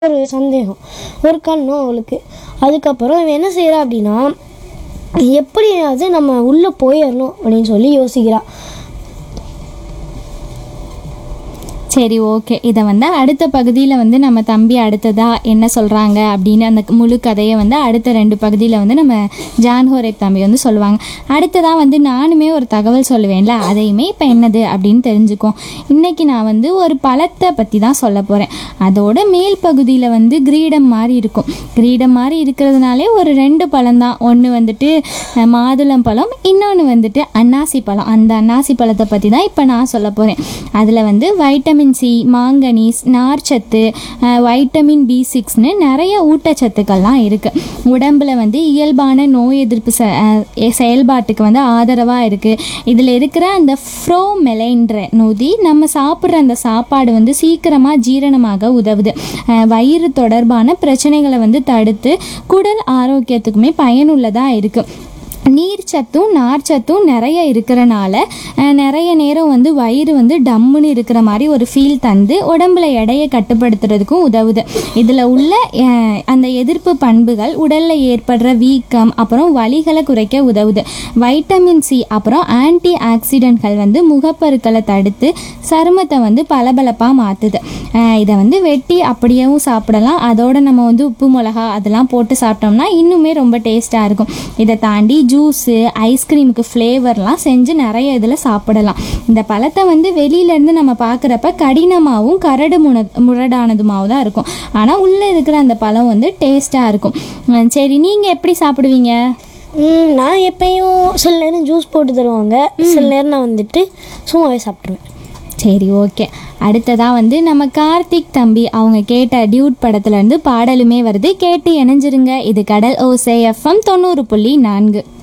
ஒரு சந்தேகம் ஒரு கண்ணும் அவளுக்கு அதுக்கப்புறம் இவன் என்ன செய்கிறா அப்படின்னா எப்படியாவது நம்ம உள்ளே போயிடணும் அப்படின்னு சொல்லி யோசிக்கிறா சரி ஓகே இதை வந்து அடுத்த பகுதியில் வந்து நம்ம தம்பி அடுத்ததா என்ன சொல்கிறாங்க அப்படின்னு அந்த முழு கதையை வந்து அடுத்த ரெண்டு பகுதியில் வந்து நம்ம ஜான்ஹோரேப் தம்பி வந்து சொல்லுவாங்க அடுத்ததாக வந்து நானுமே ஒரு தகவல் சொல்லுவேன்ல அதையுமே இப்போ என்னது அப்படின்னு தெரிஞ்சுக்குவோம் இன்றைக்கி நான் வந்து ஒரு பழத்தை பற்றி தான் சொல்ல போகிறேன் அதோட மேல் பகுதியில் வந்து கிரீடம் மாதிரி இருக்கும் கிரீடம் மாதிரி இருக்கிறதுனாலே ஒரு ரெண்டு பழம் தான் ஒன்று வந்துட்டு அஹ், மாதுளம் பழம் இன்னொன்று வந்துட்டு அன்னாசி பழம் அந்த அன்னாசி பழத்தை பற்றி தான் இப்போ நான் சொல்ல போகிறேன் அதில் வந்து வைட்டமின் சி மாங்கனீஸ் நார்ச்சத்து அஹ், வைட்டமின் பி சிக்ஸ்னு நிறைய ஊட்டச்சத்துக்கள்லாம் இருக்குது உடம்புல வந்து இயல்பான நோய் எதிர்ப்பு செ- அஹ், எ- செயல்பாட்டுக்கு வந்து ஆதரவாக இருக்குது இதில் இருக்கிற அந்த ஃப்ரோமெலைன்ற நொதி நம்ம சாப்பிட்ற அந்த சாப்பாடு வந்து சீக்கிரமாக ஜீரணமாக உதவுது அஹ், வயிறு தொடர்பான பிரச்சனைகளை வந்து தடுத்து குடல் ஆரோக்கியத்துக்குமே பயனுள்ளதாக இருக்குது நீர்ச்சத்தும் நார்ச்சத்தும் நிறைய இருக்கிறனால அஹ், நிறைய நேரம் வந்து வயிறு வந்து டம்முன்னு இருக்கிற மாதிரி ஒரு ஃபீல் தந்து உடம்புல எடையை கட்டுப்படுத்துறதுக்கும் உதவுது இதில் உள்ள அஹ், அந்த எதிர்ப்பு பண்புகள் உடலில் ஏற்படுற வீக்கம் அப்புறம் வலிகளை குறைக்க உதவுது வைட்டமின் சி அப்புறம் ஆன்டி ஆக்சிடென்ட்கள் வந்து முகப்பருக்களை தடுத்து சருமத்தை வந்து பளபளப்பாக மாற்றுது இதை வந்து வெட்டி அப்படியேவும் சாப்பிடலாம் அதோட நம்ம வந்து உப்பு மிளகா அதெல்லாம் போட்டு சாப்பிட்டோம்னா இன்னுமே ரொம்ப டேஸ்ட்டாக இருக்கும் இதை தாண்டி ஜூஸு ஐஸ்கிரீமுக்கு ஃப்ளேவர்லாம் செஞ்சு நிறைய இதில் சாப்பிடலாம் இந்த பழத்தை வந்து வெளியிலேருந்து நம்ம பார்க்குறப்ப கடினமாகவும் கரடு முன முரடானதுமாகவும் தான் இருக்கும் ஆனால் உள்ளே இருக்கிற அந்த பழம் வந்து டேஸ்ட்டாக இருக்கும் உம், சரி நீங்கள் எப்படி சாப்பிடுவீங்க ம், நான் எப்பயும் சில நேரம் ஜூஸ் போட்டு தருவாங்க சில நேரம் நான் வந்துட்டு சும்மாவே சாப்பிட்ருவேன் சரி ஓகே அடுத்ததாக வந்து நம்ம கார்த்திக் தம்பி அவங்க கேட்ட டியூட் படத்துலேருந்து பாடலுமே வருது கேட்டு இணைஞ்சிருங்க இது கடல் ஓசை எஃப்எம் தொண்ணூறு புள்ளி நான்கு